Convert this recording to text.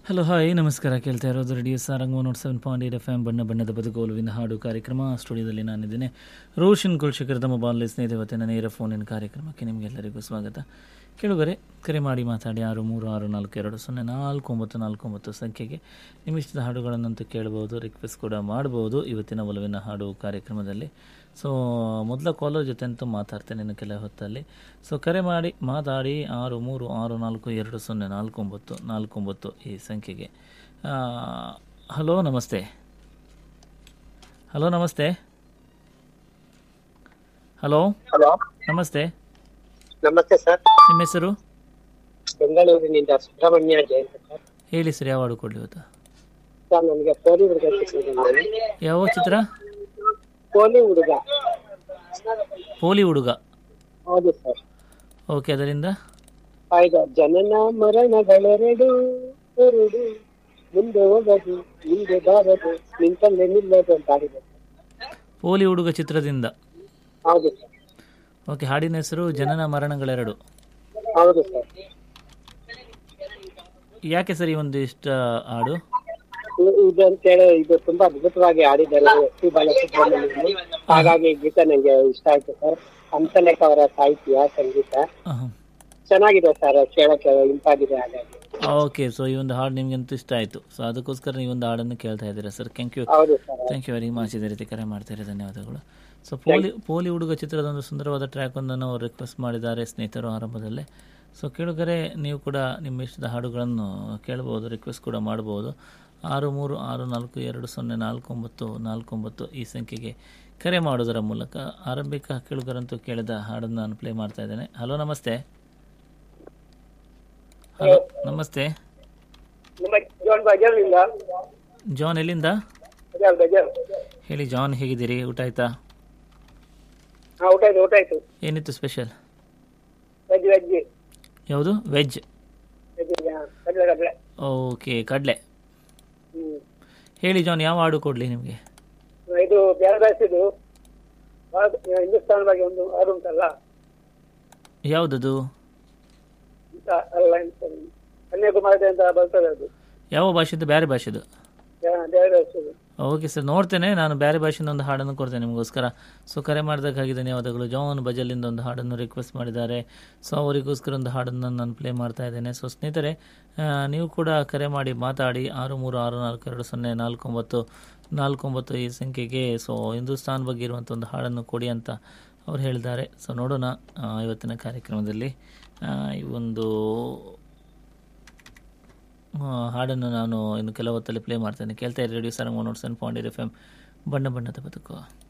Hello hi ನಮಸ್ಕಾರ ಕೇಳ್ತಾ ಇರೋದು radio Sarang one nought seven point eight F M ಬಣ್ಣ ಬಣ್ಣದ ಬದುಕೋಲುವಿನ ಹಾಡು ಕಾರ್ಯಕ್ರಮ ಸ್ಟುಡಿಯೋದಲ್ಲಿ ನಾನಿದ್ದೇನೆ ರೋಷನ್ ಕುಲ್ಶೇಖರದ ಮೊಬೈಲ್ ಸ್ನೇಹಿತ ಇವತ್ತಿನ ನೇರ ಫೋನಿನ ಕಾರ್ಯಕ್ರಮಕ್ಕೆ ನಿಮಗೆಲ್ಲರಿಗೂ ಸ್ವಾಗತ ಕೇಳುಗರೆ ಕರೆ ಮಾಡಿ ಮಾತಾಡಿ ಆರು ಮೂರು ಆರು ನಾಲ್ಕು ಎರಡು ಸೊನ್ನೆ ನಾಲ್ಕು ಒಂಬತ್ತು ನಾಲ್ಕು ಒಂಬತ್ತು ಸಂಖ್ಯೆಗೆ ನಿಮ್ಮಿಷ್ಟದ ಹಾಡುಗಳನ್ನಂತೂ ಕೇಳಬಹುದು ರಿಕ್ವೆಸ್ಟ್ ಕೂಡ ಮಾಡಬಹುದು ಇವತ್ತಿನ ಒಲವಿನ ಹಾಡು ಕಾರ್ಯಕ್ರಮದಲ್ಲಿ ಸೊ ಮೊದಲ ಕಾಲರ್ ಜೊತೆ ಅಂತೂ ಮಾತಾಡ್ತೇನೆ ಇನ್ನು ಕೆಲ ಹೊತ್ತಲ್ಲಿ ಸೊ ಕರೆ ಮಾಡಿ ಮಾತಾಡಿ ಆರು ಮೂರು ಆರು ನಾಲ್ಕು ಎರಡು ಸೊನ್ನೆ ನಾಲ್ಕು ಒಂಬತ್ತು ನಾಲ್ಕು ಒಂಬತ್ತು ಈ ಸಂಖ್ಯೆಗೆ ಹಲೋ ನಮಸ್ತೆ ಹಲೋ ನಮಸ್ತೆ ಹಲೋ ಹಲೋ ನಮಸ್ತೆ ನಮಸ್ತೆ ಸರ್ ನಿಮ್ಮ ಹೆಸರು ಬೆಂಗಳೂರಿನಿಂದ ಸುಬ್ರಹ್ಮಣ್ಯ ಜಯಂತ ಸರ್ ಹೇಳಿ ಸರ್ ಯಾವ ಹಾಡು ಕೊಡಲಿ ಇವತ್ತು ಸರ್ ನನಗೆ ಪೋಲಿ ಹುಡುಗ ಸಿಕ್ಕಿದ್ದೀನಿ ಯಾವ ಚಿತ್ರ ಪೋಲಿ ಹುಡುಗ ಪೋಲಿ ಹುಡುಗ ಹೌದು ಸರ್ ಓಕೆ ಅದರಿಂದ ಆಯ್ದ ಜನನ ಮರಣಗಳೆರಡು ಎರಡು ಮುಂದೆ ಹೋಗದು ಮುಂದೆ ಬಾರದು ನಿಂತಲ್ಲೇ ನಿಲ್ಲದು ಅಂತ ಆಡಿದೆ ಪೋಲಿ ಹುಡುಗ ಚಿತ್ರದಿಂದ ಹೌದು ಸರ್ ಓಕೆ ಹಾಡಿನ ಹೆಸರು ಜನನ ಮರಣಗಳೆರಡು ಹೌದು ಸರ್ ಯಾಕೆ ಸರ್ ಈ ಒಂದು ಇಷ್ಟ ಹಾಡು ಇ- ಇದು ಅಂತೇಳಿ ಇದು ತುಂಬಾ ಅದ್ಭುತವಾಗಿ ಆಡಿದ್ದಾರೆ ಎಸ್ ಪಿ ಬಾಲಸುಬ್ರಹ್ಮಣ್ಯಂ ಹಾಗಾಗಿ ಈ ಗೀತ ನಂಗೆ ಇಷ್ಟ ಆಯ್ತು ಸರ್ ಹಂಸಲೇಖ ಅವರ ಸಾಹಿತ್ಯ ಸಂಗೀತ ಆಹಾ. ಚೆನ್ನಾಗಿದೆ ಸರ್ ಕೇಳಕ್ಕೆ ಇಂಪಾಗಿದೆ ಹಾಗಾಗಿ ಓಕೆ ಸೊ ಈ ಒಂದು ಹಾಡು ನಿಮ್ಗಂತೂ ಇಷ್ಟ ಆಯಿತು ಸೊ ಅದಕ್ಕೋಸ್ಕರ ಈ ಒಂದು ಹಾಡನ್ನು ಕೇಳ್ತಾ ಇದ್ದೀರಾ ಸರ್ ಥ್ಯಾಂಕ್ ಯು ಹೌದು sir thank you very much ಇದೇ ರೀತಿ ಕರೆ ಮಾಡ್ತಾರೆ ಧನ್ಯವಾದಗಳು ಸೊ ಪೋಲಿ ಪೋಲಿ ಹುಡುಗ ಚಿತ್ರದ ಒಂದು ಸುಂದರವಾದ ಟ್ರ್ಯಾಕ್ ಒಂದನ್ನು ಅವರು ರಿಕ್ವೆಸ್ಟ್ ಮಾಡಿದ್ದಾರೆ ಸ್ನೇಹಿತರು ಆರಂಭದಲ್ಲೇ ಸೊ ಕೇಳುಗರೆ ನೀವು ಕೂಡ ನಿಮ್ಮ ಇಷ್ಟದ ಹಾಡುಗಳನ್ನು ಕೇಳಬಹುದು ರಿಕ್ವೆಸ್ಟ್ ಕೂಡ ಮಾಡಬಹುದು ಆರು ಮೂರು ಆರು ನಾಲ್ಕು ಎರಡು ಸೊನ್ನೆ ನಾಲ್ಕು ಒಂಬತ್ತು ನಾಲ್ಕು ಒಂಬತ್ತು ಈ ಸಂಖ್ಯೆಗೆ ಕರೆ ಮಾಡೋದರ ಮೂಲಕ ಆರಂಭಿಕ ಕೇಳುಗರಂತೂ ಕೇಳಿದ ಹಾಡನ್ನು ನಾನು ಪ್ಲೇ ಮಾಡ್ತಾ ಇದ್ದೇನೆ ಹಲೋ ನಮಸ್ತೆ ಹಲೋ ನಮಸ್ತೆ ನಿಮ್ಮ ಜಾನ್ ಬಜಾರ್ನಿಂದ ಜಾನ್ ಎಲ್ಲಿಂದ ಬಜಾರ್ ಬಜಾರ್ ಹೇಳಿ ಜಾನ್ ಹೇಗಿದ್ದೀರಿ ಊಟ ಆಯ್ತಾ ಹಾ ಊಟ ಆಯ್ತು ಊಟ ಆಯ್ತು ಏನಿತ್ತು ಸ್ಪೆಷಲ್ ವೆಜ್ ವೆಜ್ ಯಾವುದು ವೆಜ್ ವೆಜ್ ಕಡಲೆ ಕಡಲೆ ಓಕೆ ಕಡಲೆ ಹ್ಮ್ ಹೇಳಿ ಜಾನ್ ಯಾವ ಹಾಡು ಕೊಡಲಿ ನಿಮಗೆ ಇದು ಬೇರೆ ಭಾಷೆದು ಹಿಂದೂಸ್ತಾನ ಬಗ್ಗೆ ಒಂದು ಹಾಡು ಉಂಟಲ್ಲ ಯಾವುದದು ಅಂತ ಅಲ್ಲ ಎಂತ ಕನ್ಯಾಕುಮಾರಿ ಅಂತ ಬರ್ತದೆ ಅದು ಯಾವ ಭಾಷೆದು ಬೇರೆ ಭಾಷೆದು ಯಾ- ಬೇರೆ ಭಾಷೆದು ಓಕೆ ಸರ್ ನೋಡ್ತೇನೆ ನಾನು ಬೇರೆ ಭಾಷೆಯಿಂದ ಒಂದು ಹಾಡನ್ನು ಕೊಡ್ತೇನೆ ನಿಮಗೋಸ್ಕರ ಸೊ ಕರೆ ಮಾಡಿದಕ್ಕಾಗಿ ಧನ್ಯವಾದಗಳು ಜಾನ್ ಬಜಲಿಂದ ಒಂದು ಹಾಡನ್ನು ರಿಕ್ವೆಸ್ಟ್ ಮಾಡಿದ್ದಾರೆ ಸೊ ಅವರಿಗೋಸ್ಕರ ಒಂದು ಹಾಡನ್ನು ನಾನು ಪ್ಲೇ ಮಾಡ್ತಾ ಇದ್ದೇನೆ ಸೊ ಸ್ನೇಹಿತರೆ ಆ, ನೀವು ಕೂಡ ಕರೆ ಮಾಡಿ ಮಾತಾಡಿ ಆರು ಮೂರು ಆರು ನಾಲ್ಕು ಎರಡು ಸೊನ್ನೆ ನಾಲ್ಕು ಒಂಬತ್ತು ನಾಲ್ಕು ಒಂಬತ್ತು ಈ ಸಂಖ್ಯೆಗೆ ಸೊ ಹಿಂದೂಸ್ತಾನ್ ಬಗ್ಗೆ ಇರುವಂಥ ಒಂದು ಹಾಡನ್ನು ಕೊಡಿ ಅಂತ ಅವ್ರು ಹೇಳಿದ್ದಾರೆ ಸೊ ನೋಡೋಣ ಆ, ಇವತ್ತಿನ ಕಾರ್ಯಕ್ರಮದಲ್ಲಿ ಆ, ಈ ಒಂದು ಆ, ಹಾಡನ್ನು ನಾನು ಇನ್ನು ಕೆಲವು ಹೊತ್ತಲ್ಲಿ ಪ್ಲೇ ಮಾಡ್ತೇನೆ ಕೇಳ್ತಾ ಇರಿ radio Sarang one nought seven point F M ಬಣ್ಣ ಬಣ್ಣದ ಬದುಕು